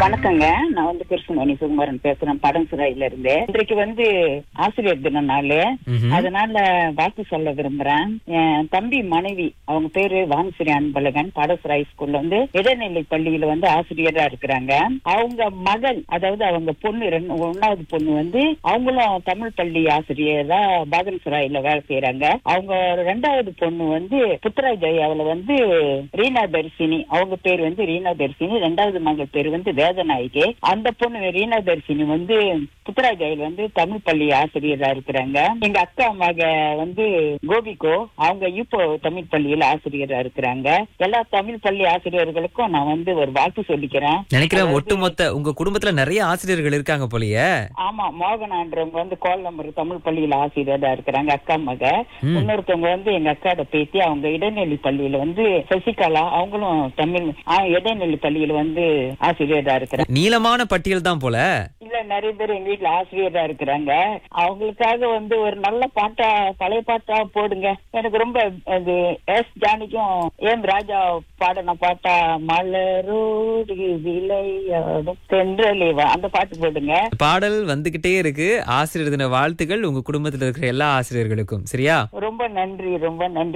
வணக்கங்க நான் வந்து கிருஷ்ணமணி சுகுமாரன் பேசுறேன் படன்சுராயில இருந்து இன்றைக்கு வந்து ஆசிரியர் தின நாள் ம்ஹும். அதனால வாழ்த்து சொல்ல விரும்புறேன் என் தம்பி மனைவி அவங்க பேரு வான்சிரி அன்பழகன் படசுராய் ஸ்கூல்ல வந்து இடைநிலை பள்ளியில வந்து ஆசிரியரா இருக்கிறாங்க அவங்க மகள் அதாவது அவங்க பொண்ணு ரெண்டு ஒன்னாவது பொண்ணு வந்து அவங்களும் தமிழ் பள்ளி ஆசிரியரா பாதன்சுராயில வேலை செய்யறாங்க அவங்க ரெண்டாவது பொண்ணு வந்து புத்தராய் ஜெயாவில வந்து ரீனா தர்சினி அவங்க பேர் வந்து ரீனா தர்சினி ரெண்டாவது மகள் பேர் வந்து வேதநாயகி அந்த பொண்ணு ரீனா தர்சினி வந்து புத்தராய் ஜெயில் வந்து தமிழ் பள்ளி ஆசிரியரா இருக்கிறாங்க எங்க அக்கா மக வந்து கோபிகோ அவங்க இப்போ தமிழ் பள்ளியில ஆசிரியரா இருக்கிறாங்க எல்லா தமிழ் பள்ளி ஆசிரியர்களுக்கும் நான் வந்து ஒரு வாழ்த்து சொல்லிக்கிறேன் நினைக்கிறேன் அதாவது- ஒட்டுமொத்த உங்க குடும்பத்துல நிறைய ஆசிரியர்கள் இருக்காங்க போலயே ஆமா மோகனான்றவங்க வந்து கோலம்பர் தமிழ் பள்ளியில ஆசிரியரா இருக்கிறாங்க அக்கா மக ம். இன்னொருத்தவங்க வந்து எங்க அக்காட பேத்தி அவங்க இடைநிலை பள்ளியில வந்து சசிகலா அவங்களும் தமிழ் ஆ, இடைநிலை பள்ளியில வந்து ஆசிரியரா இருக்கிறாங்க நீளமான பட்டியல் தான் போல இல்ல நிறைய பேர் எங்க வீட்டுல ஆசிரியரா இருக்கிறாங்க அவங்களுக்காக வந்து ஒரு நல்ல பாட்டா பழைய பாட்டா போடுங்க எனக்கு ரொம்ப அது எஸ் ஜானிக்கும் எம் ராஜா பாடின பாட்டா மலரோடு விளையாடும் தென்றலேவா அந்த பாட்டு போடுங்க பாடல் வந்துகிட்டே இருக்கு ஆசிரியர் தின வாழ்த்துக்கள் உங்க குடும்பத்துல இருக்கிற எல்லா ஆசிரியர்களுக்கும் சரியா ரொம்ப நன்றி ரொம்ப நன்றி